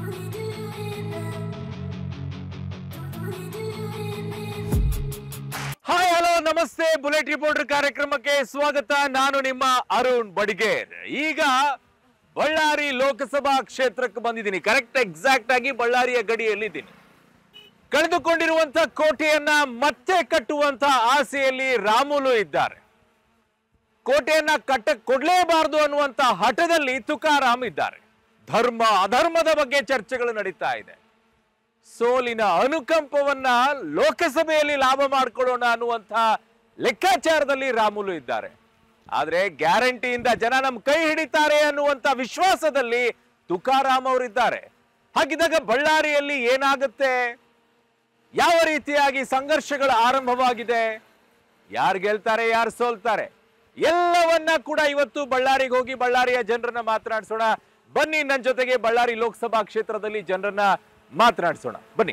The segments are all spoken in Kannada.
ಹಾಯ್ ಹಲೋ ನಮಸ್ತೆ ಬುಲೆಟ್ ರಿಪೋರ್ಟರ್ ಕಾರ್ಯಕ್ರಮಕ್ಕೆ ಸ್ವಾಗತ ನಾನು ನಿಮ್ಮ ಅರುಣ್ ಬಡಿಗೇರ್ ಈಗ ಬಳ್ಳಾರಿ ಲೋಕಸಭಾ ಕ್ಷೇತ್ರಕ್ಕೆ ಬಂದಿದ್ದೀನಿ ಕರೆಕ್ಟ್ ಎಕ್ಸಾಕ್ಟ್ ಆಗಿ ಬಳ್ಳಾರಿಯ ಗಡಿಯಲ್ಲಿದ್ದೀನಿ ಕಳೆದುಕೊಂಡಿರುವಂತ ಕೋಟೆಯನ್ನ ಮತ್ತೆ ಕಟ್ಟುವಂತ ಆಸೆಯಲ್ಲಿ ರಾಮುಲು ಇದ್ದಾರೆ ಕೋಟೆಯನ್ನ ಕಟ್ಟ ಕೊಡ್ಲೇಬಾರದು ಅನ್ನುವಂತ ಹಠದಲ್ಲಿ ತುಕಾರಾಮ್ ಇದ್ದಾರೆ ಧರ್ಮ ಅಧರ್ಮದ ಬಗ್ಗೆ ಚರ್ಚೆಗಳು ನಡೀತಾ ಇದೆ ಸೋಲಿನ ಅನುಕಂಪವನ್ನ ಲೋಕಸಭೆಯಲ್ಲಿ ಲಾಭ ಮಾಡ್ಕೊಳ್ಳೋಣ ಅನ್ನುವಂಥ ಲೆಕ್ಕಾಚಾರದಲ್ಲಿ ರಾಮುಲು ಇದ್ದಾರೆ ಆದ್ರೆ ಗ್ಯಾರಂಟಿಯಿಂದ ಜನ ನಮ್ ಕೈ ಹಿಡಿತಾರೆ ಅನ್ನುವಂತ ವಿಶ್ವಾಸದಲ್ಲಿ ತುಕಾರಾಮ್ ಅವರಿದ್ದಾರೆ ಹಾಗಿದ್ದಾಗ ಬಳ್ಳಾರಿಯಲ್ಲಿ ಏನಾಗುತ್ತೆ ಯಾವ ರೀತಿಯಾಗಿ ಸಂಘರ್ಷಗಳು ಆರಂಭವಾಗಿದೆ ಯಾರು ಗೆಲ್ತಾರೆ ಯಾರು ಸೋಲ್ತಾರೆ ಎಲ್ಲವನ್ನ ಕೂಡ ಇವತ್ತು ಬಳ್ಳಾರಿಗೆ ಹೋಗಿ ಬಳ್ಳಾರಿಯ ಜನರನ್ನ ಮಾತನಾಡಿಸೋಣ ಬನ್ನಿ ನನ್ನ ಜೊತೆಗೆ ಬಳ್ಳಾರಿ ಲೋಕಸಭಾ ಕ್ಷೇತ್ರದಲ್ಲಿ ಜನರನ್ನ ಮಾತನಾಡಿಸೋಣ ಬನ್ನಿ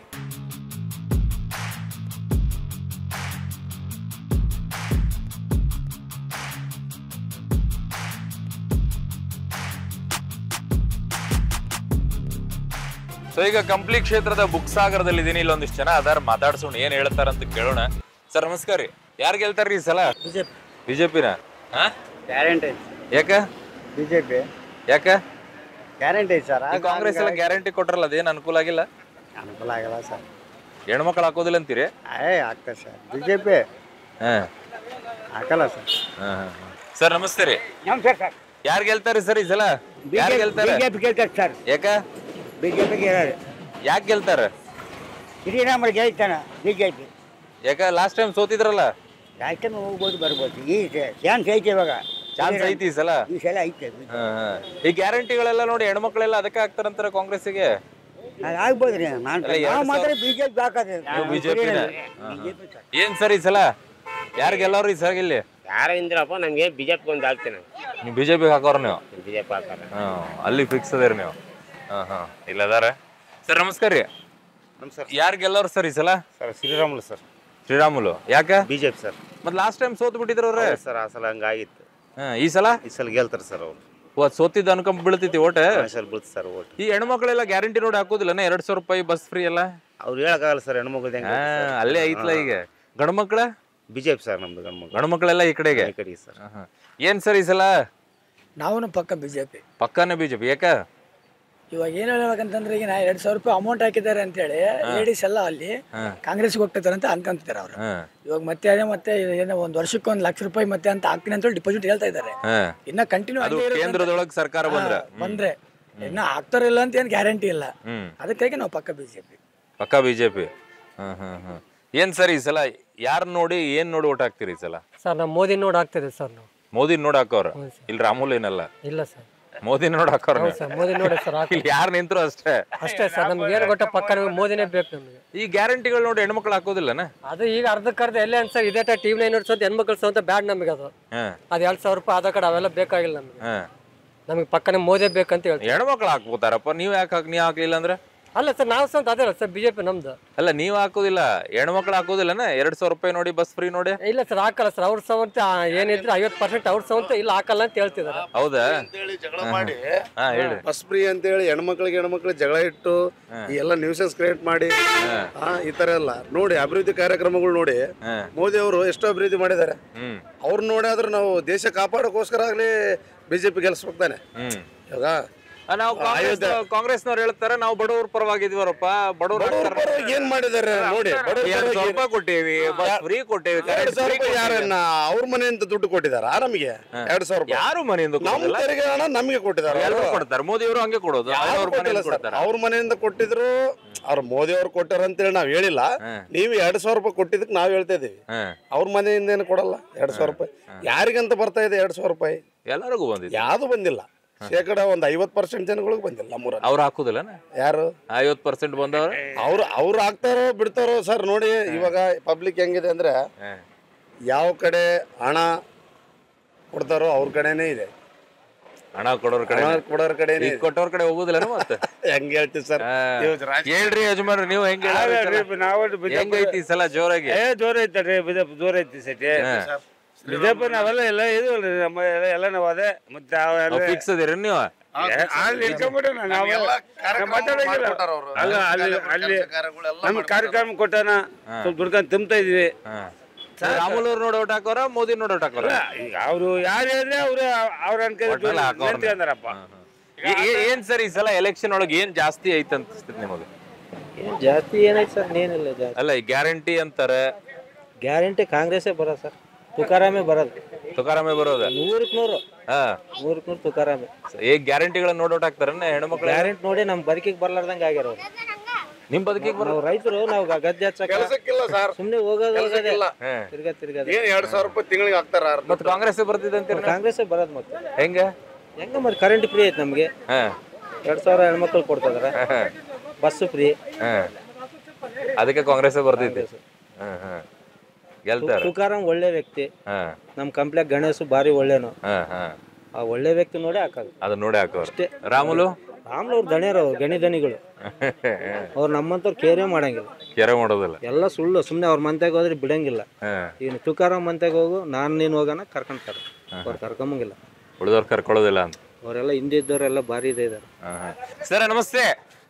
ಸೊ ಈಗ ಕಂಪ್ಲಿ ಕ್ಷೇತ್ರದ ಬುಕ್ ಸಾಗರದಲ್ಲಿ ಇದೀನಿ ಇಲ್ಲೊಂದಿಷ್ಟು ಜನ ಅದಾರ ಮಾತಾಡ್ಸೋಣ ಏನ್ ಹೇಳ್ತಾರಂತ ಕೇಳೋಣ ಸರ್ ನಮಸ್ಕಾರ ರೀ ಯಾರು ಗೆಲ್ತಾರ್ರಿ ಈ ಸಲ ಬಿಜೆಪಿ ಬಿಜೆಪಿನ ಹಾ ಗ್ಯಾರಂಟಿ ಯಾಕ ಬಿಜೆಪಿ ಯಾಕ ಗ್ಯಾರಂಟಿ ಐತೆ ಸರ್ ಈ ಕಾಂಗ್ರೆಸ್ ಎಲ್ಲ ಗ್ಯಾರಂಟಿ ಕೊಟ್ರಲ್ಲ ಅದೇನ್ ಅನುಕೂಲ ಆಗಿಲ್ಲ ಅನುಕೂಲ ಆಗಲ್ಲ ಸರ್ ಹೆಣ್ಮಕ್ಳು ಹಾಕೋದಿಲ್ಲ ಅಂತೀರಿ ಏ ಆಗ್ತದೆ ಸರ್ ಬಿಜೆಪಿ ಹಾ ಹಾಕಲ್ಲ ಸರ್ ಸರ್ ನಮಸ್ತೆ ರೀ ನಮಸ್ಕಾರ ಸರ್ ಯಾರು ಗೆಲ್ತಾರಿ ಸರ್ ಈ ಸಲ ಯಾರು ಗೆಲ್ತಾರೆ ಬಿಜೆಪಿ ಗೆಲ್ತಾರೆ ಸರ್ ಯಾಕ ಬಿಜೆಪಿ ಗೆಲ್ಲೋದು ಯಾಕೆ ಗೆಲ್ತಾರ ಶ್ರೀರಾಮರು ಗೆಲ್ತಾನ ಬಿಜೆಪಿ ಯಾಕ ಲಾಸ್ಟ್ ಟೈಮ್ ಸೋತಿದ್ರಲ್ಲ ಯಾಕೆ ಹೋಗ್ಬೋದು ಬರ್ಬೋದು ಈ ಚಾನ್ಸ್ ಐತೆ ಇವಾಗ ಚಾನ್ಸ್ ಐತಿ ಈ ಸಲ ಈ ಸಲ ಐತೆ ಹಾ, ಹಾ. ಈ ಗ್ಯಾರಂಟಿಗಳೆಲ್ಲ ನೋಡಿ ಹೆಣ್ಮಕ್ಳೆಲ್ಲ ಅದಕ್ಕೆ ಹಾಕ್ತಾರಂತಾರೆ ಕಾಂಗ್ರೆಸ್ಸಿಗೆ ಅದು ಆಗ್ಬೋದು ರೀ ನಾನು ಅಲ್ಲ, ಎರಡು ನಾವು ಮಾತ್ರ ಸಾವಿರ- ಬಿಜೆಪಿ ಹಾಕೋದು ನೀವು ಬಿಜೆಪಿ ಬಿಜೆಪಿ ಸರ್ ಏನ್ ಸರ್ ಈ ಸಲ ಯಾರು ಗೆಲ್ಲವ್ರು ಈ ಸಲ ಇಲ್ಲಿ ಯಾರ ಇಂದ್ರಪ್ಪ ನಮ್ಗೆ ಬಿಜೆಪಿ ಒಂದು ಆಗ್ತೀನಿ ನೀವು ಬಿಜೆಪಿಗೆ ಹಾಕೋರ್ ನೀವು ಬಿಜೆಪಿ ಹಾಕಾರ ಹಾ ಅಲ್ಲಿ ಫಿಕ್ಸ್ ಅದೇರಿ ನೀವು ಹಾ ಹಾ ಇಲ್ಲ ಅದಾರ ಸರ್ ನಮಸ್ಕಾರ ರೀ ನಮಸ್ಕಾರ ಯಾರು ಗೆಲ್ಲವ್ರು ಸರ್ ಈ ಸಲ ಸರ್ ಶ್ರೀರಾಮುಲು ಸರ್ ಶ್ರೀರಾಮುಲು ಯಾಕ ಬಿಜೆಪಿ ಸರ್ ಮತ್ ಲಾಸ್ಟ್ ಟೈಮ್ ಸೋತ್ ಬಿಟ್ಟಿದ್ರು ಅವ್ರೆ ಸರ್ ಆ ಸಲ ಹಂಗಾಗಿತ್ತು ಹಾ, ಈ ಸಲ ಈ ಸಲ ಗೆಲ್ತಾರೆ ಸರ್ ಅವ್ರು ಅವತ್ ಸೋತಿದ್ದ ಅನ್ಕೊಂಡ್ ಬೀಳ್ತೈತಿ ಓಟ ಸರ್ ಬೀಳ್ತು ಸರ್ ಓಟ್ ಈ ಹೆಣ್ಮಕ್ಳೆಲ್ಲ ಗ್ಯಾರಂಟಿ ನೋಡಿ ಹಾಕೋದಿಲ್ಲ ಎರಡ್ ಸಾವಿರ ರೂಪಾಯಿ ಬಸ್ ಫ್ರೀ ಎಲ್ಲ ಅವ್ರು ಹೇಳಕ್ಕಾಗಲ್ಲ ಸರ್ ಹೆಣ್ಮಕ್ಳು ಹಾ, ಅಲ್ಲೇ ಐತ್ಲ ಈಗ ಗಂಡು ಮಕ್ಳ ಬಿಜೆಪಿ ಸರ್ ನಮ್ದು ಗಂಡ್ಮಕ್ಳು ಗಂಡು ಮಕ್ಳೆಲ್ಲ ಈ ಕಡೆಗೆ ಈ ಕಡೆಗೆ ಸರ್ ಹಾ, ಹಾ. ಏನ್ ಸರ್ ಈ ಸಲ ನಾವು ಪಕ್ಕ ಬಿ ಜೆ ಪಿ ಪಕ್ಕಾನೇ ಬಿಜೆಪಿ ಯಾಕ ಇವಾಗ ಏನು ಹೇಳ್ಬೇಕಂತಂದ್ರೆ ಈಗ ನಾ ಎರಡು ಸಾವಿರ ರೂಪಾಯಿ ಅಮೌಂಟ್ ಹಾಕಿದ್ದಾರೆ ಅಂತೇಳಿ ಲೇಡೀಸ್ ಎಲ್ಲ ಅಲ್ಲಿ ಹಾ. ಕಾಂಗ್ರೆಸ್ಗೆ ಹೋಗ್ತಿದ್ದಾರೆ ಅಂತ ಅನ್ಕೊಂತಿದ್ದಾರೆ ಅವರು ಹಾ ಇವಾಗ ಮತ್ತೆ ಅದೇ ಮತ್ತೆ ಏನೋ ಒಂದು ವರ್ಷಕ್ಕೆ ಒಂದು ಲಕ್ಷ ರೂಪಾಯಿ ಮತ್ತೆ ಅಂತ ಹಾಕ್ತೀನಿ ಅಂತ ಡಿಪಾಸಿಟ್ ಹೇಳ್ತಾ ಇದ್ದಾರೆ ಹಾ ಇನ್ನ ಕಂಟಿನ್ಯೂ ಅದು ಕೇಂದ್ರದೊಳಗೆ ಸರ್ಕಾರ ಬಂದ್ರ ಬಂದ್ರೆ ಇನ್ನ ಆಗ್ತಾರಿಲ್ಲ ಅಂತ ಏನು ಗ್ಯಾರಂಟಿ ಇಲ್ಲ ಹ್ಮ್ ಅದಕ್ಕಾಗಿ ನಾವು ಪಕ್ಕ ಬಿಜೆಪಿ ಪಕ್ಕಾ ಬಿಜೆಪಿ ಹ್ಮ್ ಹ್ಮ್ ಹ್ಮ್ ಏನ್ ಸರ್ ಈ ಸಲ ಯಾರ್ ನೋಡಿ ಏನ್ ನೋಡಿ ಓಟ್ ಹಾಕ್ತೀರಿ ಈ ಸಲ ಸರ್ ನಾವು ಮೋದಿ ನೋಡಿ ಆಗ್ತಿದೆ ಸರ್ ನಾವು ಮೋದಿ ನೋಡ್ ಹಾಕೋರ ಇಲ್ಲಿ ರಾಮುಲ್ ಏನಲ್ಲ ಇಲ್ಲ ಸರ್ ಮೋದಿ ನೋಡ್ ಹಾಕೋರ ನೀವು. ಸರ್ ಮೋದಿ ನೋಡಿ ಸರ್ ಹಾಕಿ ಇಲ್ಲಿ ಯಾರು ನಿಂತ್ರು ಅಷ್ಟೇ ಅಷ್ಟೇ ಸರ್ ನಮ್ಗೆ ಏನು ಗೊತ್ತ ಪಕ್ಕ ನಮಗೆ ಮೋದಿನೇ ಬೇಕು ನಮಗೆ ಈ ಗ್ಯಾರಂಟಿಗಳು ನೋಡಿ ಹೆಣ್ಮಕ್ಳು ಹಾಕೋದಿಲ್ಲನ ಅದು ಈಗ ಅರ್ಧಕ್ಕರ್ಧ ಎಲ್ಲೇ ಅಂತ ಸರ್ ಇದೇ ಟಿ ವಿ ನೈನ್ ಸೋತ ಹೆಣ್ಮಕ್ಳು ಸೋತ ಬ್ಯಾಡ್ ನಮಗೆ ಅದು ಹಾ ಅದು ಎರಡು ಸಾವಿರ ರೂಪಾಯಿ ಆಧಾರ್ ಕಾರ್ಡ್ ಅವೆಲ್ಲ ಬೇಕಾಗಿಲ್ಲ ನಮಗೆ ಹಾ ನಮಗೆ ಪಕ್ಕನೆ ಮೋದಿ ಬೇಕಂತ ಹೇಳ್ತೀವಿ ಹೆಣ್ಮಕ್ಳು ಹಾಕ್ಬೋತಾರಪ್ಪ ನೀವ್ ಯಾಕೆ ಹಾಕ್ ನೀವ್ ಹಾಕ್ಲಿಲ್ಲ ಅಂದ್ರೆ ಅಲ್ಲ ಸರ್ ನಾವು ಸ್ವಂತ ಅದೇ ಸರ್ ಬಿಜೆಪಿ ನಮ್ದು ಅಲ್ಲ ನೀವ್ ಹಾಕೋದಿಲ್ಲ ಹೆಣ್ಮಕ್ಳು ಹಾಕೋದಿಲ್ಲನ ಎರಡ್ ಸಾವಿರ ರೂಪಾಯಿ ನೋಡಿ ಬಸ್ ಫ್ರೀ ನೋಡಿ ಇಲ್ಲ ಸರ್ ಹಾಕಲ್ಲ ಸರ್ ಅವ್ರ ಸವಂತ ಏನಿದ್ರೆ ಐವತ್ತು ಪರ್ಸೆಂಟ್ ಅವ್ರ ಸವಂತ ಇಲ್ಲ ಹಾಕಲ್ಲ ಅಂತ ಹೇಳ್ತಿದ್ದಾರೆ ಹೌದಾ ಅಂತೇಳಿ ಜಗಳ ಮಾಡಿ ಹಾ ಹೇಳಿ ಬಸ್ ಫ್ರೀ ಅಂತೇಳಿ ಹೆಣ್ಮಕ್ಳಿಗೆ ಹೆಣ್ಮಕ್ಳು ಜಗಳ ಇಟ್ಟು ಈ ಎಲ್ಲ ನ್ಯೂಸಸ್ ಕ್ರಿಯೇಟ್ ಮಾಡಿ ಆ, ಈ ತರ ಎಲ್ಲ ನೋಡಿ ಅಭಿವೃದ್ಧಿ ಕಾರ್ಯಕ್ರಮಗಳು ನೋಡಿ ಹಾ. ಮೋದಿ ಅವರು ಎಷ್ಟು ಅಭಿವೃದ್ಧಿ ಮಾಡಿದ್ದಾರೆ ಹ್ಮ್ ಅವ್ರು ನೋಡಿ ಆದ್ರೆ ನಾವು ದೇಶ ಕಾಪಾಡೋಕ್ಕೋಸ್ಕರ ಆಗ್ಲಿ ಬಿಜೆಪಿ ಗೆಲ್ಸ್ಬೇಕು ತಾನೆ ಹ್ಮ್ ಇವಾಗ ಆ, ನಾವು ಕಾಂಗ್ರೆಸ್ ಕಾಂಗ್ರೆಸ್ನವ್ರು ಹೇಳ್ತಾರೆ ನಾವು ಬಡವ್ರ ಪರವಾಗಿದ್ವರಪ್ಪ ಬಡವ್ರು ಬಡವ್ರ ಹಾಕ್ತಾರೆ. ಪರವಾಗಿ ಏನ್ ಮಾಡಿದ್ದಾರೆ ನೋಡಿ ಬಡವ್ರ ಎರಡ್ ಸಾವಿರ ಪರವಾಗಿ ರೂಪಾಯಿ ಕೊಟ್ಟೇವಿ ಬಸ್ ಫ್ರೀ ಕೊಟ್ಟೇವಿ ಎರಡ್ current ಸಾವಿರ free ರೂಪಾಯಿ ಕೊಟ್ಟೇವಿ. ಯಾರನ್ನ ಅವ್ರ ಮನೆಯಿಂದ ದುಡ್ಡು ಕೊಟ್ಟಿದಾರ ನಮಗೆ ಎರಡ್ ಸಾವಿರ ರೂಪಾಯಿ ಯಾರು ಮನೆಯಿಂದ ನಮ್ಮ ಕೊಡೋದಿಲ್ಲ ತೆರಿಗೆ ಹಣ ನಮಗೆ ಕೊಟ್ಟಿದ್ದಾರೆ ಎಲ್ಲರೂ ಕೊಡ್ತಾರೆ ಮೋದಿ ಅವರು ಹಂಗೆ ಕೊಡೋದು ಯಾರು ಅವ್ರ ಕೊಟ್ಟಿಲ್ಲ ಮನೆಯಿಂದ ಸರ್. ಕೊಡ್ತಾರೆ ಅವ್ರ ಮನೆಯಿಂದ ಕೊಟ್ಟಿದ್ರು ಅವ್ರ ಮೋದಿ ಅವ್ರು ಕೊಟ್ಟಾರ ಅಂತೇಳಿ ನಾವ್ ಹೇಳಿಲ್ಲ ನೀವು ಎರಡ್ ಸಾವಿರ ರೂಪಾಯಿ ಕೊಟ್ಟಿದ್ದಕ್ಕೆ ನಾವ್ ಹೇಳ್ತಾ ಇದೀವಿ ಹಾ. ಅವ್ರ ಮನೆಯಿಂದ ಏನು ಕೊಡಲ್ಲ ಎರಡ್ ಸಾವಿರ ರೂಪಾಯಿ ಯಾರಿಗಂತ ಬರ್ತಾ ಇದೆ ಎರಡ್ ಸಾವಿರ ರೂಪಾಯಿ ಎಲ್ಲರಿಗೂ ಬಂದಿದೆ ಯಾವ್ದು ಬಂದಿಲ್ಲ ಶೇಕಡ ಒಂದ್ ಐವತ್ ಪರ್ಸೆಂಟ್ ಜನಗಳಿಗೆ ಬಂದಿಲ್ಲ ನಮ್ಮೂರಲ್ಲಿ ಅವ್ರು ಹಾಕುದಿಲ್ಲ ಯಾರು ಐವತ್ ಪರ್ಸೆಂಟ್ ಬಂದವ್ರ ಅವ್ರು ಅವ್ರು ಹಾಕ್ತಾರೋ ಬಿಡ್ತಾರೋ ಸರ್ ನೋಡಿ ಇವಾಗ ಪಬ್ಲಿಕ್ ಹೆಂಗಿದೆ ಅಂದ್ರೆ ಯಾವ ಕಡೆ ಹಣ ಕೊಡ್ತಾರೋ ಅವ್ರ ಕಡೆನೇ ಇದೆ ಹಣ ಕೊಡೋರ್ ಕಡೆ ಹಣ ಕೊಡೋರ್ ಕಡೆನೇ ಈಗ ಇದೆ. ಕೊಟ್ಟವ್ರ ಕಡೆ ಹೋಗುದಿಲ್ಲ ಮತ್ತೆ ಹೆಂಗ್ ಹೇಳ್ತೀವಿ ಸರ್ ಹೇಳ್ರಿ ಯಜಮಾನ್ರಿ ನೀವು ಹೆಂಗ್ ನಾವು ಹೆಂಗೈತಿ ಈ ಸಲ ಜೋರಾಗಿ ಏ ಜೋರ ಐತಲ್ರಿ ಬಿಜೆಪಿ ಜೋರ ಐತಿ ಸತಿ ಬಿಜೆಪಿ ನಾವೆಲ್ಲ ಎಲ್ಲ ಇದು ಅಲ್ರಿ ನಮ್ಮ ಎಲ್ಲ ಎಲ್ಲ ನಾವು ಅದೇ ಮತ್ತೆ ಅವೆಲ್ಲ ಫಿಕ್ಸ್ ಅದಿರಿ ನೀವು ಅಲ್ಲಿ ಇಟ್ಕೊಂಡ್ಬಿಟ್ಟು ನಾವು ಮಾತಾಡೋಂಗಿಲ್ಲ ಅಲ್ಲ ಅಲ್ಲಿ ಅಲ್ಲಿ ನಮ್ಮ ಕಾರ್ಯಕ್ರಮ ಕೊಟ್ಟಾನ ಸ್ವಲ್ಪ ದುಡ್ಕೊಂಡು ತುಂಬ್ತಾ ಇದೀವಿ ರಾಮುಲ್ ಅವ್ರು ನೋಡಿ ಓಟ್ ಹಾಕೋರ ಮೋದಿ ನೋಡಿ ಓಟ್ ಹಾಕೋರ ಈಗ ಅವರು ಯಾರು ಹೇಳಿದ್ರೆ ಅವರು ಅವ್ರ ಒಟ್ನಲ್ಲಿ ಹಾಕೋರ್ನೆ. ಅಂದಾರಪ್ಪ ಏ- ಏ- ಏನ್ ಸರ್ ಈ ಸಲ ಎಲೆಕ್ಷನ್ ಒಳಗೆ ಏನ್ ಜಾಸ್ತಿ ಐತೆ ಅನ್ಸ್ತದೆ ನಿಮಗೆ ಏನ್ ಜಾಸ್ತಿ ಏನೈತೆ ಸರ್ ಏನಿಲ್ಲ ಜಾಸ್ತಿ ಅಲ್ಲ ಈ ಗ್ಯಾರಂಟಿ ಅಂತಾರೆ ಗ್ಯಾರಂಟಿ ಕಾಂಗ್ರೆಸ್ಸೇ ಬರೋದು ಸರ್ ತುಕಾರಾಮೇ ಬರೋದು ತುಕಾರಾಮೇ ಬರೋದ ನೂರಕ್ಕೆ ನೂರು ಹಾ ನೂರಕ್ಕೆ ನೂರು ತುಕಾರಾಮೇ ಈ ಗ್ಯಾರಂಟಿಗಳನ್ನ ನೋಡಿ ಓಟ್ ಹಾಕ್ತಾರನ್ನ ಹೆಣ್ಮಕ್ಳು ಗ್ಯಾರಂಟಿ ನೋಡಿ ನಮ್ಮ ಬದುಕಿಗೆ ಬರ್ಲಾರ್ದಂಗೆ ಆಗ್ಯಾರ ಅವ್ರು ನಿಮ್ ಬದುಕಿಗೆ ಬರೋ ನಾವು ರೈತರು ನಾವು ಗದ್ದೆ ಹಚ್ಚಕ ಕೆಲಸಕ್ಕಿಲ್ಲ ಸರ್ ಸುಮ್ಮನೆ ಹೋಗೋದು ಹೋಗೋದೇ ಕೆಲಸಕ್ಕಿಲ್ಲ ತಿರ್ಗಾ ತಿರ್ಗದ ಏನ್ ಎರಡ್ ಸಾವಿರ ರೂಪಾಯಿ ತಿಂಗಳಿಗೆ ಹಾಕ್ತಾರ ಮತ್ ಕಾಂಗ್ರೆಸ್ ಬರ್ತಿದೆ ಅಂತೀರ ಕಾಂಗ್ರೆಸ್ಸೇ ಬರೋದು ಮತ್ತೆ ಹೆಂಗ ಹೆಂಗ ಮತ್ತೆ ಕರೆಂಟ್ ಫ್ರೀ ಐತೆ ನಮಗೆ ಹಾ ಎರಡ್ ಸಾವಿರ ಹೆಣ್ಮಕ್ಳು ಕೊಡ್ತಿದಾರೆ ಬಸ್ಸು ಫ್ರೀ ಹಾ ಅದಕ್ಕೆ ಕಾಂಗ್ರೆಸ್ ಬರ್ತೈತಿ ಹಾ ಹಾ ಗೆಲ್ತಾರ ತುಕಾರಾಮ್ ಒಳ್ಳೆ ವ್ಯಕ್ತಿ ಹಾ ನಮ್ಮ ಕಂಪ್ಲೇಂಟ್ ಗಣೇಶ್ ಭಾರಿ ಒಳ್ಳೆನು ಹಾ ಹಾ ಆ ಒಳ್ಳೆ ವ್ಯಕ್ತಿ ನೋಡಿ ಹಾಕೋದು ಅದನ್ನ ನೋಡಿ ಹಾಕೋರು ಅಷ್ಟೇ ರಾಮುಲು ರಾಮ್ಲು ಅವ್ರು ದಣಿಯರು ಅವ್ರು ಗಣಿ ದಣಿಗಳು ಅವ್ರು ನಮ್ಮಂತವ್ರು ಕೇರೇ ಮಾಡಂಗಿಲ್ಲ ಕೆರೆ ಮಾಡೋದಿಲ್ಲ ಎಲ್ಲ ಸುಳ್ಳು ಸುಮ್ಮನೆ ಅವ್ರ ಮಂತೆಗೆ ಹೋದ್ರೆ ಬಿಡಂಗಿಲ್ಲ ಹಾ ಈಗ ತುಕಾರಾಮ್ ಮಂತೆಗೆ ಹೋಗು ನಾನು ನೀನು ಹೋಗೋಣ ಕರ್ಕೊಂತಾರೆ ಅವ್ರು ಕರ್ಕೊಂಬಂಗಿಲ್ಲ ಉಳಿದವ್ರು ಕರ್ಕೊಳ್ಳೋದಿಲ್ಲ ಅಂತ ಅವರೆಲ್ಲ ಹಿಂದೆ ಇದ್ದವರೆಲ್ಲ ಭಾರಿ ಇದೆ ಇದಾರೆ ಸರ್ ನಮಸ್ತೆ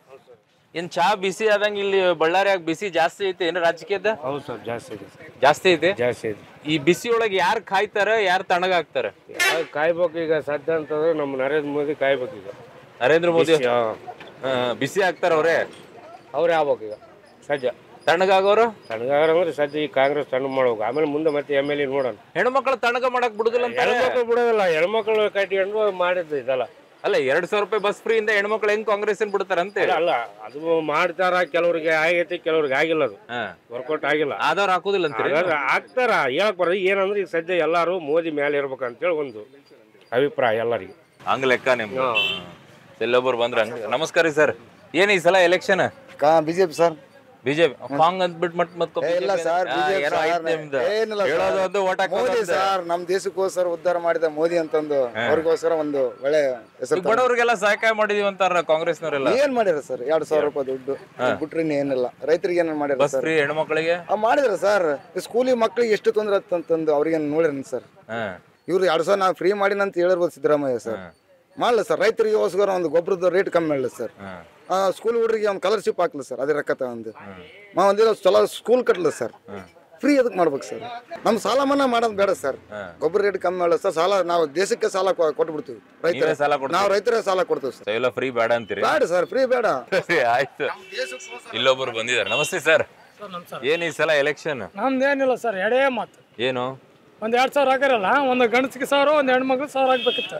ಏನ್ ಚಾ ಬಿಸಿ ಆದಂಗ ಇಲ್ಲಿ ಬಳ್ಳಾರಿಯಾಗ ಬಿಸಿ ಜಾಸ್ತಿ ಐತೆ ಏನು ರಾಜಕೀಯದ ಹೌದು ಸರ್ ಜಾಸ್ತಿ ಇದೆ ಜಾಸ್ತಿ ಐತೆ ಜಾಸ್ತಿ ಇದೆ ಈ ಬಿಸಿ ಒಳಗೆ ಯಾರು ಕಾಯ್ತಾರ ಯಾರು ತಣ್ಣಗಾಗ್ತಾರ ಯಾರು ಕಾಯ್ಬೇಕು ಈಗ ಸದ್ಯ ಅಂತಂದ್ರೆ ನಮ್ಮ ನರೇಂದ್ರ ಮೋದಿ ಕಾಯ್ಬೇಕು ಈಗ ನರೇಂದ್ರ ಮೋದಿ ಹಾ, ಬಿಸಿ ಆಗ್ತಾರ ಅವ್ರೆ ಅವ್ರೇ ಆಗ್ಬೇಕು ಈಗ ಸದ್ಯ ತಣ್ಣಗಾಗೋರು ತಣ್ಣಗಾಗ್ರಂದ್ರೆ ಸದ್ಯ ಈ ಕಾಂಗ್ರೆಸ್ ತಣ್ಣಗೆ ಮಾಡ್ಬೇಕು ಆಮೇಲೆ ಮುಂದೆ ಮತ್ತೆ ಎಮ್ ಎಲ್ ಎ ನೋಡೋಣ ಹೆಣ್ಮಕ್ಳು ತಣ್ಣಗ ಮಾಡಕ್ ಬಿಡುದಿಲ್ಲ ಅಂತಾರೆ ಹೆಣ್ಮಕ್ಳು ಬಿಡೋದಿಲ್ಲ ಹೆಣ್ಮಕ್ಳು ಕಟ್ಟಿಕೊಂಡು ಮಾಡಿದ್ದು ಇದಲ್ಲ ಅಲ್ಲ ಎರಡ್ ಸಾವಿರ ರೂಪಾಯಿ ಬಸ್ ಫ್ರೀ ಇಂದ ಹೆಣ್ಮಕ್ಳು ಹೆಂಗ್ ಕಾಂಗ್ರೆಸ್ ಬಿಡ್ತಾರ ಅಂತ ಅಲ್ಲ, ಅಲ್ಲ ಅದು ಮಾಡ್ತಾರ ಕೆಲವ್ರಿಗೆ ಆಗೈತಿ ಕೆಲವ್ರಿಗೆ ಆಗಿಲ್ಲ ಅದು ವರ್ಕೌಟ್ ಆಗಿಲ್ಲ ಆಧಾರ್ ಹಾಕುದಿಲ್ಲ ಅಂತೀರಿ ಹಾಗಾದ್ರೆ ಆಗ್ತಾರ ಹೇಳಕ್ ಬರೋದು ಏನಂದ್ರೆ ಈಗ ಸದ್ಯ ಎಲ್ಲಾರು ಮೋದಿ ಮೇಲೆ ಇರ್ಬೇಕಂತೇಳಿ ಒಂದು ಅಭಿಪ್ರಾಯ ಎಲ್ಲರಿಗೆ ಹಂಗ ಲೆಕ್ಕ ನಿಮ್ದು ಎಲ್ಲೊಬ್ಬರು ಬಂದ್ರ ಹಂಗ ನಮಸ್ಕಾರ ರೀ ಸರ್ ಏನ್ ಈ ಸಲ ಎಲೆಕ್ಷನ್ ಬಿಜೆಪಿ ಸರ್ ಬಿಜೆಪಿ ಕಾಂಗ್ ಅಂದ್ಬಿಟ್ಟು ಮತ್ ಮತ್ ಏ, ಇಲ್ಲ ಸರ್ ಬಿಜೆಪಿ ಏನಿಲ್ಲ ಹೇಳೋದು ಸರ್. ಒಂದು ಓಟ್ ಮೋದಿ ಸರ್ ನಮ್ ದೇಶಕ್ಕೋಸ್ಕರ ಉದ್ಧಾರ ಮಾಡಿದ ಮೋದಿ ಅಂತಂದು ಅವ್ರಿಗೋಸ್ಕರ ಒಂದು ಒಳ್ಳೆ ಹೆಸರು ತಂದ್ರು. ಬಡವರಿಗೆಲ್ಲ ಸಹಾಯ ಮಾಡಿದೀವಿ ಅಂತಾರ ಕಾಂಗ್ರೆಸ್ನವರೆಲ್ಲ ಏನ್ ಮಾಡಿರ ಸರ್ ಎರಡ್ ಸಾವಿರ ರೂಪಾಯಿ ದುಡ್ಡು ಬಿಟ್ರೆ ಇನ್ನು ಏನಿಲ್ಲ ರೈತರಿಗೆ ಏನ್ ಮಾಡಿರ ಬಸ್ ಸರ್ ಫ್ರೀ ಹೆಣ್ಮಕ್ಳಿಗೆ ಆ ಮಾಡಿದ್ರ ಸರ್ ಸ್ಕೂಲಿಗೆ ಮಕ್ಳಿಗೆ ಎಷ್ಟು ತೊಂದ್ರೆ ಅಂತಂದು ಅವ್ರಿಗೆ ನೋಡಿರಿ ಸರ್ ಹಾ ಇವ್ರು ಎರಡ್ ಸಾವಿರ ನಾವು ಫ್ರೀ ಮಾಡಿನ ಅಂತ ಹೇಳಿರ್ಬೋದು ಸಿದ್ದರಾಮಯ್ಯ ಸರ್ ಮಾಡಲ್ಲ ಸರ್ ರೈತರಿಗೋಸ್ಕರ ಒಂದು ಗೊಬ್ಬರದ ರೇಟ್ ಕಮ್ಮಿ ಮಾಡಲಿ ಸರ್ ಸ್ಕೂಲ್ ಹುಡುಗರಿಗೆ ಒಂದು ಸ್ಕಾಲರ್ಶಿಪ್ ಹಾಕ್ಲಿ ಸರ್ ಅದೇ ರೊಕ್ಕ ತಗೊಂಡು ಮಾ ಒಂದಿನ ಚಲೋ ಸ್ಕೂಲ್ ಕಟ್ಲ ಸರ್ ಫ್ರೀ ಅದಕ್ಕೆ ಮಾಡ್ಬೇಕು ಸರ್ ನಮ್ ಸಾಲ ಮನ್ನಾ ಮಾಡೋದು ಬೇಡ ಸರ್ ಗೊಬ್ಬರ ರೇಟ್ ಕಮ್ಮಿ ಮಾಡಲ್ಲ ಸರ್ ಸಾಲ ನಾವು ದೇಶಕ್ಕೆ ಸಾಲ ಕೊ- ಕೊಟ್ಬಿಡ್ತೀವಿ ರೈತರ ನೀವೇ ಸಾಲ ಕೊಡ್ತೀರಿ? ನಾವು ರೈತರ ಸಾಲ ಕೊಡ್ತೀವಿ ಸರ್ ಎಲ್ಲ ಫ್ರೀ ಬೇಡ ಅಂತೀರಿ ಬೇಡ ಸರ್ ಫ್ರೀ ಬೇಡ ಸರಿ, ಆಯ್ತು ಇಲ್ಲೊಬ್ರು ಬಂದಿದ್ದಾರೆ ನಮಸ್ತೆ ಸರ್ ಏನ್ ಈ ಸಲ ಎಲೆಕ್ಷನ್ ನಮ್ದೇನಿಲ್ಲ ಸರ್ ಎರಡೇ ಮಾತು ಏನು ಒಂದ್ ಎರಡ್ ಸಾವಿರ ಹಾಕಿರಲ್ಲ ಒಂದು ಗಂಡಸಿಗೆ ಸಾವಿರ ಒಂದ್ ಹೆಣ್ಮಕ್ಳು ಸಾವಿರ ಹಾಕ್ಬೇಕಿತ್ತು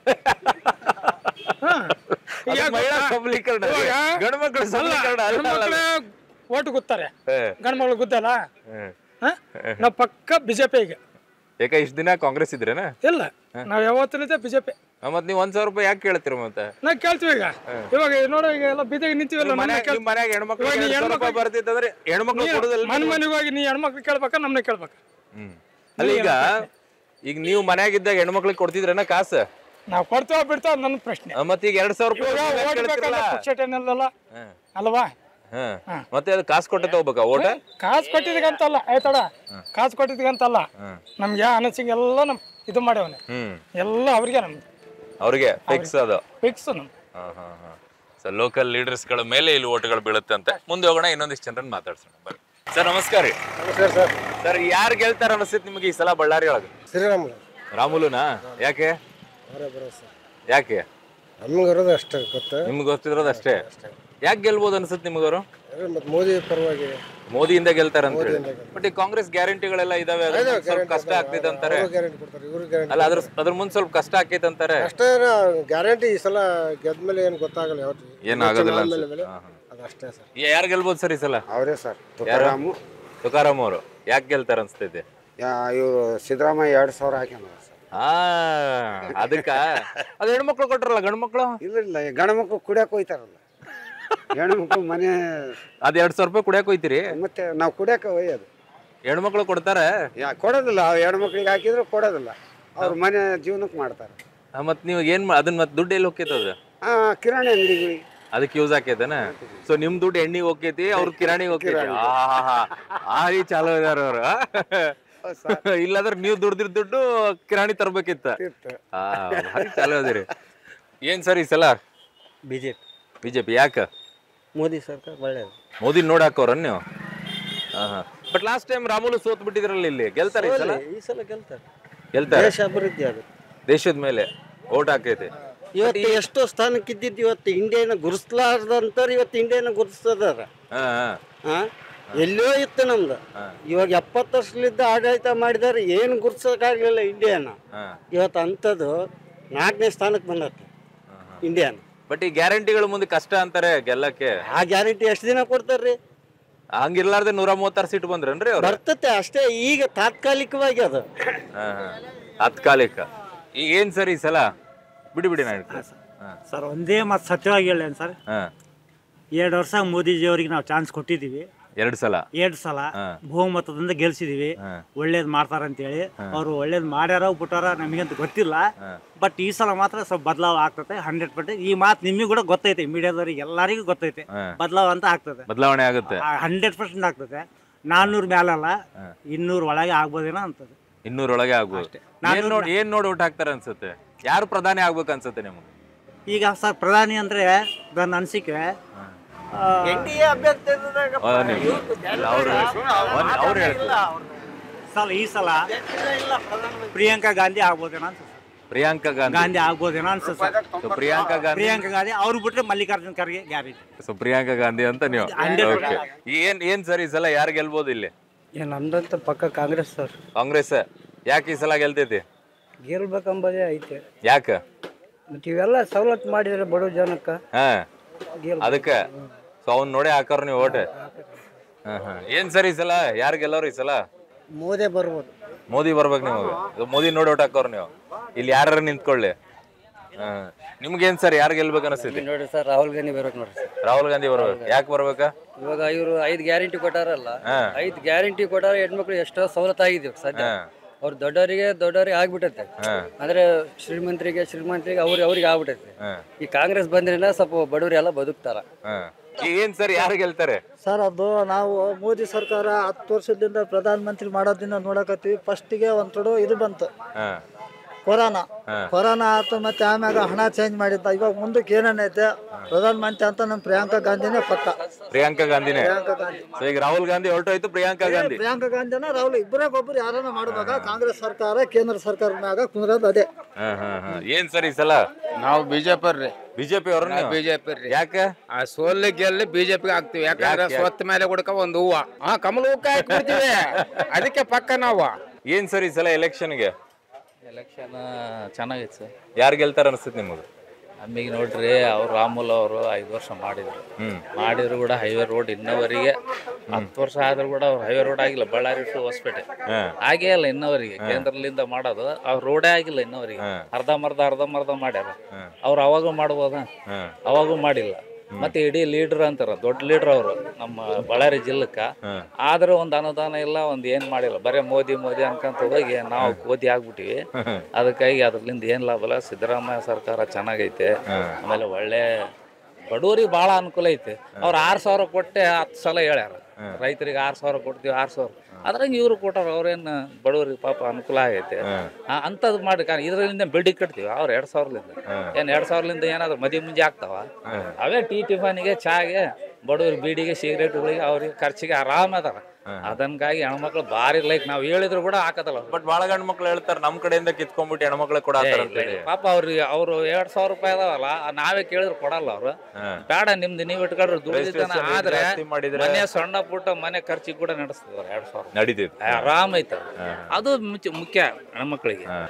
ಅದು ಮಹಿಳಾ ಸಬಲೀಕರಣ ಗಂಡು ಮಕ್ಕಳ ಸಬಲೀಕರಣ ಅಲ್ಲ ಅಲ್ಲ ಅದು. ಓಟ್ ಗೊತ್ತಾರೆ ಹೇ, ಗಂಡ್ ಮಕ್ಳು ಗೊತ್ತಲ್ಲ ಹೇ. ನಾವು ಪಕ್ಕ ಬಿಜೆಪಿಗೆ ಯಾಕ ಇಷ್ಟ ದಿನ ಕಾಂಗ್ರೆಸ್ ಇದ್ರೇನ ಇಲ್ಲ ನಾವ್ ಯಾವತ್ತಿನಿಂದ ಬಿಜೆಪಿ ಮತ್ ನೀವ್ ಒಂದ್ ಸಾವಿರ ರೂಪಾಯಿ ಯಾಕೆ ಕೇಳ್ತೀರ ಮತ್ತೆ ನಾ ಕೇಳ್ತೀವಿ ಈಗ ಇವಾಗ ನೋಡು ಈಗ ಎಲ್ಲ ಬೀದಿಗೆ ನಿಂತೀವಲ್ಲ ನಿಮ್ ಮನ್ಯಾಗ ನಿಮ್ ಮನ್ಯಾಗ ಹೆಣ್ಮಕ್ಳು ಎರಡ್ ಸಾವಿರ ರೂಪಾಯಿ ಬರ್ತಿತ್ತಂದ್ರೆ ಹೆಣ್ಮಕ್ಳು ಕೊಡುದಿಲ್ಲ ಮನೆ ಮನೆಗೆ ಹೋಗಿ ನೀ ಹೆಣ್ಮಕ್ಳು ಕೇಳ್ಬೇಕಾ ನಮ್ನೆ ಕೇಳ್ಬೇಕ ಹ್ಮ್ ಅಲ್ಲ ಈಗ ಈಗ ನೀವು ಮನ್ಯಾಗಿದ್ದಾಗ ಹೆಣ್ಮಕ್ಳಿಗೆ ಕೊಡ್ತಿದ್ರೇನ ಕಾಸು ನಾವ್ ಕೊಡ್ತೇವ ಬಿಡ್ತಾವ ನನ್ನ ಪ್ರಶ್ನೆ ಆ, ಮತ್ತ್ ಈಗ ಎರಡ್ ಸಾವಿರ ರೂಪಾಯಿ ಇವಾಗ ಯಾಕ್ ಓಟ್ ಕೇಳ್ತಿರಲ್ಲ? ಬೇಕಂದ್ರೆ ಪುಕ್ಷಟೆ ಏನಿಲ್ಲಲ್ಲ ಹ್ಮ್. ಅಲ್ವಾ ಹ್ಮ್. ಮತ್ತೆ ಅದು ಕಾಸು ಕೊಟ್ಟೆ ತಗೋಬೇಕಾ ಓಟ ಕಾಸು ಕೊಟ್ಟಿದ್ಗಂತಲ್ಲ ಆಯ್ತಡ ಕಾಸು ಕೊಟ್ಟಿದ್ಗಂತಲ್ಲ ನಮ್ಗೆ ಅನಸಿಂಗ್ ಎಲ್ಲ ನಮ್ ಇದು ಮಾಡ್ಯವನೆ ಹ್ಮ್ ಎಲ್ಲ ಅವ್ರಿಗೆ ನಮ್ದು ಅವ್ರಿಗೆ ಫಿಕ್ಸ್ ಅದು ಫಿಕ್ಸ್ ನಮ್ದು ಹಾ ಹಾ ಹಾ ಸೊ ಲೋಕಲ್ ಲೀಡರ್ಸ್ಗಳ ಮೇಲೆ ಇಲ್ಲಿ ಓಟ್ಗಳು ಬೀಳುತ್ತೆ ಅಂತ ಮುಂದೆ ಹೋಗೋಣ ಇನ್ನೊಂದಿಷ್ಟು ಜನರನ್ನ ಮಾತಾಡ್ಸೋಣ ಬರ್ರಿ ಸರ್ ನಮಸ್ಕಾರ ರೀ ನಮಸ್ಕಾರ ಸರ್ ಸರ್ ಯಾರು ಗೆಲ್ತಾರ ಅನಿಸ್ತೈತಿ ನಿಮಗೆ ಈ ಸಲ ಬಳ್ಳಾರಿ ಒಳಗೆ ಶ್ರೀರಾಮುಲು ರಾಮುಲುನಾ ಯಾಕೆ ಅವರೇ ಬರೋ ಸರ್ ಯಾಕೆ ನಮ್ಗೆ ಇರೋದು ಅಷ್ಟೇ ಗೊತ್ತಾ ನಿಮ್ಗೆ ಗೊತ್ತಿರೋದು ಅಷ್ಟೇ ಯಾಕೆ ಗೆಲ್ಬೋದು ಅನ್ಸುತ್ತೆ ನಿಮಗವರು ಮತ್ತೆ ಮೋದಿ ಪರವಾಗಿ ಮೋದಿಯಿಂದ ಗೆಲ್ತಾರ ಅಂತ ಹೇಳಿ ಬಟ್ ಈ ಕಾಂಗ್ರೆಸ್ ಗ್ಯಾರಂಟಿಗಳೆಲ್ಲ ಇದಾವೆ ಅದ್ರ ಮುಂದ್ ಸ್ವಲ್ಪ ಕಷ್ಟ ಆಗ್ತೈತೆ ಅಂತಾರೆ ಗ್ಯಾರಂಟಿ ಕೊಡ್ತಾರೆ ಇವ್ರು ಗ್ಯಾರಂಟಿ ಅಲ್ಲ ಅದ್ರ ಅದ್ರ ಮುಂದೆ ಸ್ವಲ್ಪ ಕಷ್ಟ ಆಕೈತೆ ಅಂತಾರೆ ಅಷ್ಟೇ ಗ್ಯಾರಂಟಿ ಈ ಸಲ ಗೆದ್ಮೇಲೆ ಏನು ಗೊತ್ತಾಗಲ್ಲ ಯಾವತ್ತು ಏನ್ ಆಗೋದಿಲ್ಲ ಆದ್ಮೇಲೆ ಅನ್ಸುತ್ತೆ. ಮೇಲೆ ಹಾ, ಹಾ. ಅದು ಅಷ್ಟೇ ಸರ್ ಯಾರು ಗೆಲ್ಬೋದು ಸರ್ ಈ ಸಲ ಅವರೇ ಸರ್ ಯಾರು ತುಕಾರಾಮ್ ಅವರು ಯಾಕೆ ಗೆಲ್ತಾರ ಅನ್ಸ್ತೈತೆ ಇವರು ಸಿದ್ದರಾಮಯ್ಯ ಎರಡು ಸಾವಿರ ಹಾಕ್ಯಾನ ಸರ್ ಆ ಅದಕ್ಕ ಅದು ಹೆಣ್ಮಕ್ಳು ಕೊಟ್ರಲ್ಲ ಗಂಡು ಮಕ್ಳು ಇಲ್ಲ ಇಲ್ಲ ಗಂಡು ಮಕ್ಕಳು ಕುಡಿಯಕ್ಕೆ ಹೋಯ್ತಾರಲ್ಲ ಹೆಣ್ಣು ಮಕ್ಕಳು ಮನೆ ಅದ್ ಎರಡ್ ಸಾವಿರ ರೂಪಾಯಿ ಕುಡಿಯಕ್ ಹೋಯ್ತಿರಿ ಮತ್ತೆ ನಾವು ಕುಡಿಯಕ್ಕೆ ಒಯ್ಯೋದು ಹೆಣ್ಮಕ್ಳು ಕೊಡ್ತಾರ ಯಾ ಕೊಡೋದಿಲ್ಲ ಆ ಹೆಣ್ಣು ಮಕ್ಳಿಗೆ ಹಾಕಿದ್ರೆ ಕೊಡೋದಿಲ್ಲ ಅವ್ರ ಮನೆ ಜೀವನಕ್ಕೆ ಮಾಡ್ತಾರೆ ಆ, ಮತ್ ನೀವು ಏನ್ ಮಾ- ಅದನ್ನ ಮತ್ ದುಡ್ಡು ಎಲ್ಲಿ ಹೋಗ್ತದ ಆ ಕಿರಾಣಿ ಅಂಗಡಿಗಳಿಗೆ ಅದಕ್ಕೆ ಯೂಸ್ ಆಕೈತನ ಸೊ ನಿಮ್ ದುಡ್ಡು ಎಣ್ಣೆಗೆ ಹೋಗ್ತೈತಿ ಅವ್ರ ಕಿರಾಣಿಗೆ ಹೋಗ್ತೈತಿ ಆಹಾ ಆ ರೀ ಚಾಲೋ ಇದಾರ ಅವ್ರು ಇಲ್ಲಾಂದ್ರೆ ನೀವು ದುಡ್ದಿರ್ ದುಡ್ಡು ಕಿರಾಣಿ ತರ್ಬೇಕಿತ್ತ ಆ ಭಾರಿ ಚಾಲೋ ಅದಿರಿ ಏನ್ ಸರ್ ಈ ಸಲ ಬಿ ಜೆ ಪಿ ಬಿಜೆಪಿ ಯಾಕ ಮೋದಿ ಸರ್ಕಾರ ಒಳ್ಳೆಯದು ಮೋದಿ ನೋಡಾಕೋರ ನೀವು ಬಟ್ ಲಾಸ್ಟ್ ಟೈಮ್ ರಾಮುಲು ಸೋತ್ ಬಿಟ್ಟಿದ್ರಲ್ಲ ಇಲ್ಲಿ ಗೆಲ್ತಾರೆ ಈ ಸಲ ಈ ಸಲ ಗೆಲ್ತಾರೆ ಗೆಲ್ತಾರೆ ದೇಶ ಅಭಿವೃದ್ಧಿ ಆಗುತ್ತೆ ದೇಶದ ಮೇಲೆ ಓಟ್ ಹಾಕೈತೆ ಇವತ್ತು ಎಷ್ಟೋ ಸ್ಥಾನಕ್ಕೆ ಇದ್ದಿದ್ದು ಇವತ್ತು ಇಂಡಿಯಾನ ಗುರುಸ್ಲಾರ್ದಂತಾರೆ ಇವತ್ತು ಇಂಡಿಯಾನ ಗುರುಸ್ತದಾರ ಹಾ ಹಾ ಹಾ ಎಲ್ಲೋ ಇತ್ತು ನಮ್ದು ಇವಾಗ ಎಪ್ಪತ್ತು ವರ್ಷಲಿದ್ದ ಆಡಳಿತ ಮಾಡಿದಾರೆ ಏನು ಗುರ್ಸೋಕ್ಕಾಗಲಿಲ್ಲ ಇಂಡಿಯಾನ ಹಾ ಇವತ್ತು ಅಂಥದ್ದು ನಾಲ್ಕನೇ ಸ್ಥಾನಕ್ಕೆ ಬಂದತ್ತೆ ಇಂಡಿಯಾನ ಬಟ್ ಈ ಗ್ಯಾರಂಟಿಗಳು ಮುಂದೆ ಕಷ್ಟ ಅಂತಾರೆ ಗೆಲ್ಲಕ್ಕೆ ಆ ಗ್ಯಾರಂಟಿ ಎಷ್ಟು ದಿನ ಕೊಡ್ತಾರ್ರಿ ಹಂಗಿರ್ಲಾರ್ದೆ ನೂರ ಮೂವತ್ತಾರು ಸೀಟ್ ಬಂದ್ರನ್ರಿ ಅವ್ರು ಬರ್ತತೆ ಅಷ್ಟೇ ಈಗ ತಾತ್ಕಾಲಿಕವಾಗಿ ಅದು ಹಾ ಹಾ ತಾತ್ಕಾಲಿಕ ಈಗ ಏನ್ ಸರ್ ಈ ಸಲ ಬಿಡಿ ಬಿಡಿ ನಾನು ಹಾ ಸರ್ ಒಂದೇ ಮಾತು ಸತ್ಯವಾಗಿ ಹೇಳೇನು ಸರ್ ಹಾ ಎರಡು ವರ್ಷ ಮೋದಿಜಿ ಅವರಿಗೆ ನಾವು ಚಾನ್ಸ್ ಕೊಟ್ಟಿದ್ದೀವಿ ಎರಡು ಸಲ ಎರಡು ಸಲ ಹಾ. ಬಹುಮತದಿಂದ ಗೆಲ್ಸಿದೀವಿ ಹಾ. ಒಳ್ಳೇದು ಮಾಡ್ತಾರಂತೇಳಿ ಅವರು ಒಳ್ಳೇದು ಮಾಡ್ಯಾರ ಬಿಟ್ಟಾರ ನಮಗಂತ ಗೊತ್ತಿಲ್ಲ ಬಟ್ ಈ ಸಲ ಮಾತ್ರ ಸ್ವಲ್ಪ ಬದಲಾವ್ ಆಗ್ತದೆ ಹಂಡ್ರೆಡ್ ಪರ್ಸೆಂಟ್ ಈ ಮಾತು ನಿಮಗೆ ಕೂಡ ಗೊತ್ತೈತೆ ಮೀಡಿಯಾದವ್ರಿಗೆ ಎಲ್ಲರಿಗೂ ಗೊತ್ತೈತೆ ಹಾ. ಬದಲಾವ್ ಅಂತ ಆಗ್ತದೆ ಬದಲಾವಣೆ ಆಗುತ್ತೆ ಹಂಡ್ರೆಡ್ ಪರ್ಸೆಂಟ್ ಆಗ್ತದೆ ನಾನ್ನೂರು ಮೇಲಲ್ಲ ಇನ್ನೂರು ಒಳಗೆ ಆಗ್ಬೋದೇನೋ ಅಂತದೆ ಇನ್ನೂರೊಳಗೆ ಆಗ್ಬೋದು ಏನ್ ನೋಡಿ ಏನ್ ನೋಡಿ ಓಟ್ ಹಾಕ್ತಾರೆ ಅನ್ಸುತ್ತೆ ಯಾರು ಪ್ರಧಾನಿ ಆಗ್ಬೇಕು ಅನ್ಸುತ್ತೆ ನಿಮ್ಗೆ ಈಗ ಸರ್ ಪ್ರಧಾನಿ ಅಂದ್ರೆ ನನ್ನ ಅನಿಸಿಕೆ ಎನ್ ಡಿ ಎ ಅಭ್ಯರ್ಥಿ ಇದ್ದಾಗ ಆ, ನೀವು- ಇಲ್ಲ, ಅವ್ರು ಒಂದ್- ಅವ್ರು ಹೇಳ್ತಾರೆ ಸಲ ಈ ಸಲ ಪ್ರಿಯಾಂಕಾ ಗಾಂಧಿ ಆಗ್ಬೋದೇನೋ ಅನ್ಸುತ್ತೆ ಪ್ರಿಯಾಂಕಾ ಗಾಂಧಿ ಗಾಂಧಿ ಆಗ್ಬೋದೇನೋ ಅನ್ಸುತ್ತೆ ಸರ್ ಸೊ ಪ್ರಿಯಾಂಕಾ ಗಾಂಧಿ ಪ್ರಿಯಾಂಕಾ ಗಾಂಧಿ ಅವ್ರು ಬಿಟ್ರೆ ಮಲ್ಲಿಕಾರ್ಜುನ್ ಖರ್ಗೆ ಗ್ಯಾರಂಟಿ ಸೊ ಪ್ರಿಯಾಂಕಾ ಗಾಂಧಿ ಅಂತ ನೀವು Okay. ಏನ್ ಏನ್ ಸರ್ ಈ ಸಲ ಯಾರು ಗೆಲ್ಬೋದು ಇಲ್ಲಿ ಏನು ನಮ್ದಂತ ಪಕ್ಕ ಕಾಂಗ್ರೆಸ್ ಸರ್ ಕಾಂಗ್ರೆಸ್ ಯಾಕೆ ಈ ಸಲ ಗೆಲ್ತೈತಿ ಗೆಲ್ಬೇಕಂಬುದೇ ಐತೆ ಯಾಕ ಮತ್ತೆ ಇವೆಲ್ಲ ಸವಲತ್ತು ಮಾಡಿದ್ರೆ ಬಡವ ಜನಕ್ಕೆ ಹಾ ಗೆಲ್ ಅದಕ್ಕೆ ಸೊ ಅವ್ನ್ ನೋಡೇ ಹಾಕೋರ್ ನೀವು ಓಟ್ ಹಾ ಹಾ ಏನ್ ಸರ್ ಈ ಸಲ ಯಾರು ಗೆಲ್ಲೋರು ಈ ಸಲ ಮೋದಿ ಬರ್ಬೋದು ಮೋದಿ ಬರ್ಬೇಕು ನಿಮಗೆ ಇದು ಮೋದಿ ನೋಡಿ ಓಟ್ ಹಾಕೋರ್ ನೀವು ಇಲ್ಲಿ ಯಾರು ನಿಂತ್ಕೊಳ್ಳಿ ಹಾ ನಿಮ್ಗೇನ್ ಸರ್ ಯಾರು ಗೆಲ್ಬೇಕು ಅನಿಸ್ತೈತಿ ನೋಡ್ರಿ ಸರ್ ರಾಹುಲ್ ಗಾಂಧಿ ಬರ್ಬೇಕು ನೋಡ್ರಿ ಸರ್ ರಾಹುಲ್ ಗಾಂಧಿ ಬರ್ಬೇಕು ಯಾಕೆ ಬರ್ಬೇಕಾ ಇವಾಗ ಇವರು ಐದು ಗ್ಯಾರಂಟಿ ಕೊಟ್ಟಾರಲ್ಲ ಹಾ. ಐದು ಗ್ಯಾರಂಟಿ ಕೊಟ್ಟಾರ ಹೆಣ್ಮಕ್ಳು ಎಷ್ಟೋ ಸವಲತ್ತು ಆಗಿದೆ ಇವಾಗ ಸದ್ಯ ಹಾ. ಅವ್ರು ದೊಡ್ಡವರಿಗೆ ದೊಡ್ಡವರಿಗೆ ಆಗ್ಬಿಟ್ಟೈತೆ ಹಾ ಅಂದ್ರೆ ಶ್ರೀಮಂತರಿಗೆ ಶ್ರೀಮಂತರಿಗೆ ಅವ್ರಿಗೆ ಅವ್ರಿಗೆ ಆಗ್ಬಿಟ್ಟೈತೆ ಹಾ ಈ ಕಾಂಗ್ರೆಸ್ ಬಂದ್ರಿಂದ ಸ್ವಲ್ಪ ಬಡವರೆಲ್ಲ ಬದುಕ್ತಾರ ಹಾ ಈಗ ಏನ್ ಸರ್ ಯಾರು ಗೆಲ್ತಾರೆ ಸರ್ ಅದು ನಾವು ಮೋದಿ ಸರ್ಕಾರ ಹತ್ತು ವರ್ಷದಿಂದ ಪ್ರಧಾನ ಮಂತ್ರಿ ಮಾಡೋದ್ರಿಂದ ನೋಡಕತ್ತೀವಿ ಫಸ್ಟಿಗೆ ಒಂದು ತೊಡು ಇದು ಬಂತು ಹಾ ಕೊರೋನಾ ಕೊರೋನಾ ಆಯ್ತು ಮತ್ತೆ ಆಮ್ಯಾಗ ಹಣ ಚೇಂಜ್ ಮಾಡಿದ್ದ ಇವಾಗ ಮುಂದಕ್ಕೆ ಏನೇನೈತೆ ಪ್ರಧಾನ ಮಂತ್ರಿ ಅಂತ ನಮ್ಮ ಪ್ರಿಯಾಂಕಾ ಗಾಂಧಿನೇ ಪಕ್ಕ ಪ್ರಿಯಾಂಕಾ ಗಾಂಧಿನೇ ಪ್ರಿಯಾಂಕಾ ಗಾಂಧಿ ಸೊ ಈಗ ರಾಹುಲ್ ಗಾಂಧಿ ಹೊರಟೋಯ್ತು ಪ್ರಿಯಾಂಕಾ ಗಾಂಧಿ ಪ್ರಿಯಾಂಕಾ ಗಾಂಧಿನ ರಾಹುಲ್ ಇಬ್ಬರಾಗ ಒಬ್ರು ಯಾರನ್ನ ಮಾಡುವಾಗ ಕಾಂಗ್ರೆಸ್ ಸರ್ಕಾರ ಕೇಂದ್ರ ಸರ್ಕಾರ ಮ್ಯಾಗ ಕುಂದ್ರದು ಅದೇ ಹಾ ಹಾ ಹಾ ಏನ್ ಸರ್ ಈ ಸಲ ನಾವು ಬಿಜೆಪಿ ರೀ ಬಿಜೆಪಿ ಅವ್ರ ಬಿಜೆಪಿ ರೀ ಯಾಕೆ ಆ ಸೋಲ್ ಗೆಲ್ಲಿ ಬಿಜೆಪಿಗೆ ಹಾಕ್ತಿವಿ ಯಾಕಂದ್ರೆ ಸ್ವತ್ತ ಮೇಲೆ ಹುಡ್ಕ ಒಂದು ಹೂವ ಹಾ ಕಮಲ ಹೂವಕ್ಕೆ ಹಾಕ್ಬಿಡ್ತೀವಿ ಅದಕ್ಕೆ ಪಕ್ಕ ನಾವು ಏನ್ ಸರ್ ಈ ಸಲ ಎಲೆಕ್ಷನ್ಗೆ ಎಲೆಕ್ಷನ್ ಚೆನ್ನಾಗೈತೆ ಸರ್ ಯಾರು ಗೆಲ್ತಾರ ಅನ್ಸುತ್ತೆ ನಿಮಗೆ ನಮಗೆ ನೋಡ್ರಿ ಅವ್ರು ರಾಮುಲ್ ಅವರು ಐದು ವರ್ಷ ಮಾಡಿದ್ರು ಹ್ಮ್ ಮಾಡಿದ್ರು ಕೂಡ ಹೈವೇ ರೋಡ್ ಇನ್ನವರೆಗೆ ಹತ್ತು ವರ್ಷ ಆದ್ರೂ ಕೂಡ ಅವ್ರು ಹೈವೇ ರೋಡ್ ಆಗಿಲ್ಲ ಬಳ್ಳಾರಿ ಟು ಹೊಸಪೇಟೆ ಹಾ ಆಗೇ ಇಲ್ಲ ಇನ್ನವರಿಗೆ ಕೇಂದ್ರದಿಂದ ಮಾಡೋದು ಅವ್ರು ರೋಡೇ ಆಗಿಲ್ಲ ಇನ್ನವರಿಗೆ ಹಾ. ಅರ್ಧಂಬರ್ಧ ಅರ್ಧಂಬರ್ಧ ಮಾಡ್ಯಾರ ಹಾ. ಅವ್ರು ಅವಾಗೂ ಮಾಡ್ಬೋದ ಹಾ ಅವಾಗೂ ಮಾಡಿಲ್ಲ ಮತ್ತೆ ಇಡೀ ಲೀಡರ್ ಅಂತಾರ ದೊಡ್ಡ ಲೀಡರ್ ಅವರು ನಮ್ಮ ಬಳ್ಳಾರಿ ಜಿಲ್ಲಕ್ಕ ಆದ್ರೆ ಒಂದು ಅನುದಾನ ಇಲ್ಲ ಒಂದು ಏನ್ ಮಾಡಿಲ್ಲ ಬರೇ ಮೋದಿ ಮೋದಿ ಅನ್ಕೊಂತ ಹೋಗಿ ನಾವು ಓದಿ ಆಗ್ಬಿಟ್ಟಿವಿ ಅದಕ್ಕಾಗಿ ಅದ್ರಲಿಂದ ಏನ್ ಲಾಭ ಇಲ್ಲ ಸಿದ್ದರಾಮಯ್ಯ ಸರ್ಕಾರ ಚೆನ್ನಾಗೈತೆ ಆಮೇಲೆ ಒಳ್ಳೆ ಬಡವರಿಗೆ ಭಾಳ ಅನುಕೂಲ ಐತೆ ಅವ್ರು ಆರು ಸಾವಿರ ಕೊಟ್ಟೆ ಹತ್ತು ಸಲ ಹೇಳ್ಯಾರ ರೈತರಿಗೆ ಆರು ಸಾವಿರ ಕೊಡ್ತೀವಿ ಆರು ಸಾವಿರ ಅದ್ರಂಗೆ ಇವ್ರು ಕೊಟ್ಟಾರ ಅವ್ರೇನು ಬಡವರಿಗೆ ಪಾಪ ಅನುಕೂಲ ಆಗೈತೆ ಆ, ಅಂಥದ್ದು ಮಾಡಿ ಕಾರಣ ಇದರಿಂದ ಬಿಲ್ಡಿಂಗ್ ಕಟ್ತೀವಿ ಅವ್ರು ಎರಡು ಸಾವಿರಲಿಂದ ಏನು ಎರಡು ಸಾವಿರಲಿಂದ ಏನಾದ್ರು ಮದಿ ಮುಂಜಿ ಆಗ್ತಾವ ಅವೇ ಟೀ ಟಿಫನಿಗೆ ಚಾಗೆ ಬಡವ್ರಿಗೆ ಬೀಡಿಗೆ ಸಿಗರೇಟ್ಗಳಿಗೆ ಅವ್ರಿಗೆ ಖರ್ಚಿಗೆ ಆರಾಮ ಅದಾರ ಅದನ್ಗಾಗಿ ಹೆಣ್ಮಕ್ಳು ಭಾರಿ ಲೈಕ್ ನಾವು ಹೇಳಿದ್ರು ಕೂಡ ಹಾಕದಲ್ಲ ಬಟ್ ಬಾಳ ಗಂಡ್ ಮಕ್ಳು ಹೇಳ್ತಾರೆ ನಮ್ ಕಡೆಯಿಂದ ಕಿತ್ಕೊಂಡ್ಬಿಟ್ಟು ಹೆಣ್ಮಕ್ಳು ಕೊಡಾತಾರ ಅಂತ ಹೇಳಿ ಪಾಪ ಅವ್ರಿಗೆ ಅವ್ರು ಎರಡ್ ಸಾವಿರ ರೂಪಾಯಿ ಅದಾವಲ್ಲ ಆ ನಾವೇ ಕೇಳಿದ್ರು ಕೊಡಲ್ಲ ಅವ್ರು ಬೇಡ ನಿಮ್ದು ನೀವ್ ಇಟ್ಕೊಂಡ್ರೆ ದುಡಿತಾನ Registration ಆದ್ರೆ ಜಾಸ್ತಿ ಮಾಡಿದ್ರೆ- ಮನೆ ಸಣ್ಣ ಪುಟ್ಟ ಮನೆ ಖರ್ಚಿಗೆ ಕೂಡ ನಡೆಸ್ತದ ಎರಡ್ ಸಾವಿರ ನಡೀತೈತಿ ಆರಾಮ ಐತ ಅದು ಮುಖ್ಯ- ಮುಖ್ಯ ಹೆಣ್ಮಕ್ಳಿಗೆ